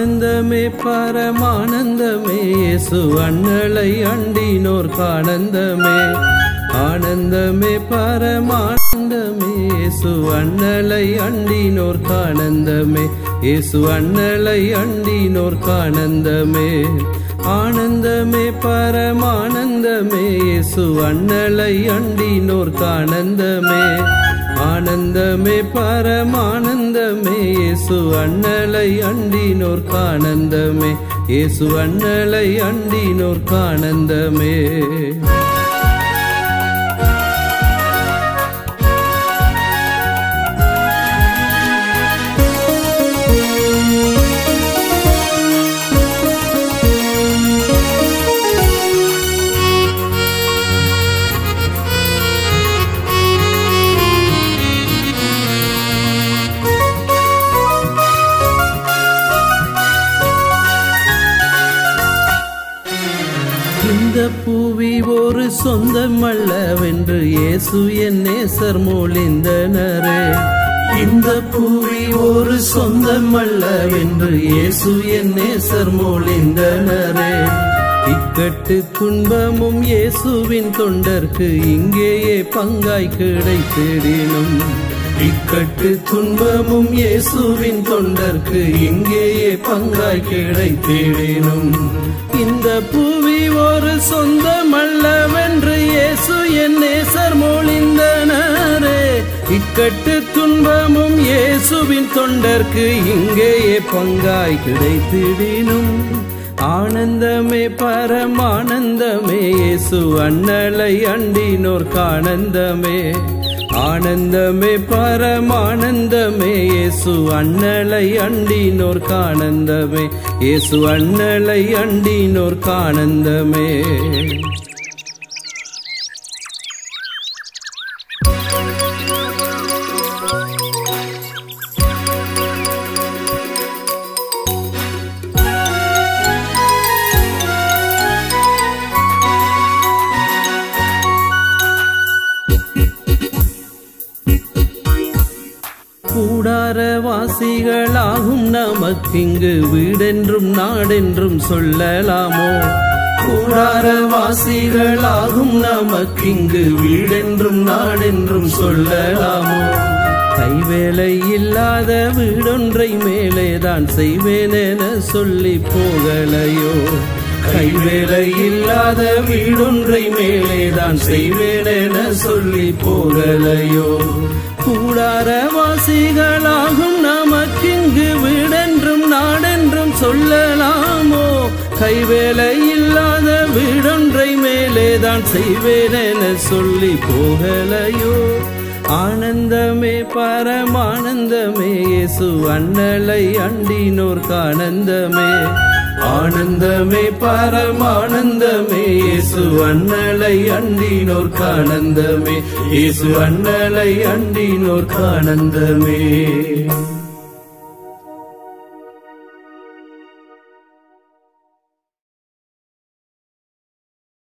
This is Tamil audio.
ஆனந்தமே பரமானந்தமே இயேசு அண்ணலை அண்டினோர் கானந்தமே ஆனந்தமே பரமானந்தமே இயேசு அண்ணலை அண்டினோர் கானந்தமே இயேசு அண்ணலை அண்டினோர் கானந்தமே ஆனந்தமே பரமானந்தமே இயேசு அண்ணலை அண்டினோர் கானந்தமே ஆனந்தமே பரமானந்தமே இயேசு அண்ணலை அண்டினோர் கானந்தமே இயேசு அண்ணலை அண்டினோர் கானந்தமே இந்த பூவி ஒரு சொந்தமல்லவென்று இயேசு என் நேசர் மொழிந்தனரே இந்த பூவி ஒரு சொந்தமல்லவென்று இயேசு என் நேசர் மொழிந்தனரே இக்கட்டு துன்பமும் இயேசுவின் தொண்டர்க்கு இங்கேயே பங்காய் கிடைத்திடினும் இக்கட்டு துன்பமும் இயேசுவின் தொண்டர்க்கு இங்கேயே பங்காய் கிடைத்திடினும் இந்த புவி ஒரு சொந்தமல்லவென்று இயேசு என் நேசர் மொழிந்தனரே இக்கட்டு துன்பமும் இயேசுவின் தொண்டர்க்கு இங்கேயே பங்காய் கிடைத்திடினும் ஆனந்தமே பரமானந்தமே இயேசு அண்ணலை அண்டினோர் கானந்தமே ஆனந்தமே பரமானந்தமே இயேசு அண்ணலை அண்டினோர் கானந்தமே இயேசு அண்ணலை அண்டினோர் கானந்தமே கூடாரவாசிகளாகும் நமக்கிங்கு வீடென்றும் நாடென்றும் சொல்லலாமோ கூடாரவாசிகளாகும் நமக்கிங்கு வீடென்றும் நாடென்றும் சொல்லலாமோ கைவேலை இல்லாத வீடொன்றை மேலேதான் செய்வேன் என சொல்லி போகலையோ கைவேலை இல்லாத வீடொன்றை மேலேதான் செய்வேன் என சொல்லி போகலையோ கூடாரவாசிகளாகும் நமக்கிங்கு வீடென்றும் நாடென்றும் சொல்லலாமோ கைவேலை இல்லாத வீடொன்றை மேலேதான் செய்வேன் என சொல்லி போகலையோ ஆனந்தமே பரமானந்தமே இயேசு அண்ணலை அண்டினோர் கானந்தமே ஆனந்தமே பரமானந்தமே இயேசு அண்ணலை அண்டினோர் கானந்தமே இயேசு அண்ணலை அண்டினோர் கானந்தமே